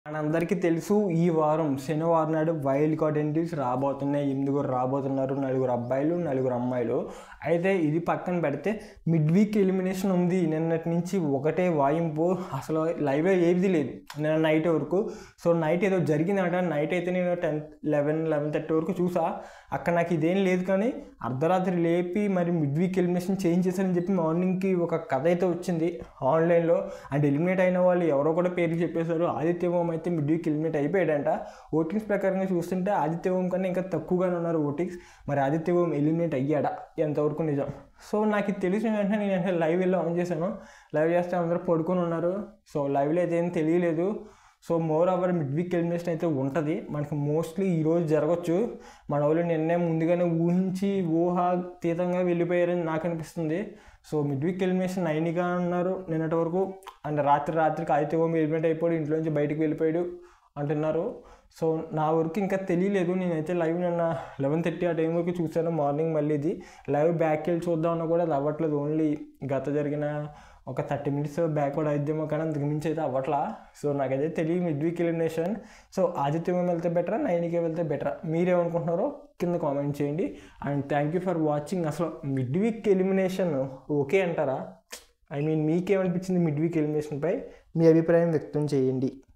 మనందరికీ తెలుసు ఈ వారం శనివారం నాడు వైల్డ్ కార్డ్ ఎంట్రీస్ రాబోతున్నాయి ఎనిమిదిగురు రాబోతున్నారు నలుగురు అబ్బాయిలు నలుగురు అమ్మాయిలు అయితే ఇది పక్కన పెడితే మిడ్ వీక్ ఎలిమినేషన్ ఉంది నిన్నటి నుంచి ఒకటే వాయింపు అసలు లైవ్లో ఏది లేదు నిన్న నైట్ వరకు సో నైట్ ఏదో జరిగిందట నైట్ అయితే నేను టెన్ లెవెన్ లెవెన్ థర్టీ వరకు చూసా అక్కడ నాకు ఇదేం లేదు కానీ అర్ధరాత్రి లేపి మరి మిడ్ వీక్ ఎలిమినేషన్ చేంజ్ చేశారని చెప్పి మార్నింగ్కి ఒక కథ అయితే వచ్చింది ఆన్లైన్లో అండ్ ఎలిమినేట్ అయిన వాళ్ళు ఎవరో కూడా పేర్లు చెప్పేశారు ఆదిత్య ఓం అయితే మిడ్ వీక్ ఎలిమినేట్ అయిపోయాడంట ఓటింగ్స్ ప్రకారంగా చూస్తుంటే ఆదిత్య ఓం కన్నా ఇంకా తక్కువగానే ఉన్నారు ఓటింగ్స్ మరి ఆదిత్య ఓం ఎలిమినేట్ అయ్యాడా ఎంతవరకు నిజం సో నాకు ఇది తెలిసిన వెంటనే నేను వెంటనే లైవ్ వెళ్ళి ఆన్ చేశాను లైవ్ చేస్తే అందరూ పడుకొని ఉన్నారు సో లైవ్లో అయితే ఏం తెలియలేదు so moreover mid week elimination అయితే ఉంటుంది మనకి మోస్ట్లీ ఈరోజు జరగచ్చు మన వాళ్ళు నిన్నే ముందుగానే ఊహించి ఊహాతీతంగా వెళ్ళిపోయారని నాకు అనిపిస్తుంది సో మిడ్ వీక్ ఎలిమినేషన్ నైన్గా అన్నారు నిన్నటి వరకు అండ్ రాత్రి రాత్రికి ఆదిత్య ఓం ఎలిమినేట్ అయిపోయాడు ఇంట్లోంచి బయటికి వెళ్ళిపోయాడు అంటున్నారు సో నా వరకు ఇంకా తెలియలేదు నేనైతే లైవ్ నిన్న లెవెన్ థర్టీ ఆ టైం వరకు చూశాను మార్నింగ్ మళ్ళీ ఇది లైవ్ బ్యాక్ వెళ్ళి చూద్దామన్నా కూడా అది అవ్వట్లేదు ఓన్లీ గత జరిగిన ఒక థర్టీ మినిట్స్ బ్యాక్వర్డ్ అయిద్దేమో కానీ అంతకు మించి అయితే అవ్వట్లా సో నాకైతే తెలియదు మిడ్ వీక్ ఎలిమినేషన్ సో ఆదిత్యం వెళ్తే బెటరా నైన్కే వెళ్తే బెటరా మీరేమనుకుంటున్నారో కింద కామెంట్ చేయండి and thank you for watching అసలు మిడ్ వీక్ ఎలిమినేషన్ ఓకే అంటారా ఐ మీన్ మీకేమనిపించింది మిడ్ వీక్ ఎలిమినేషన్పై మీ అభిప్రాయం వ్యక్తం చేయండి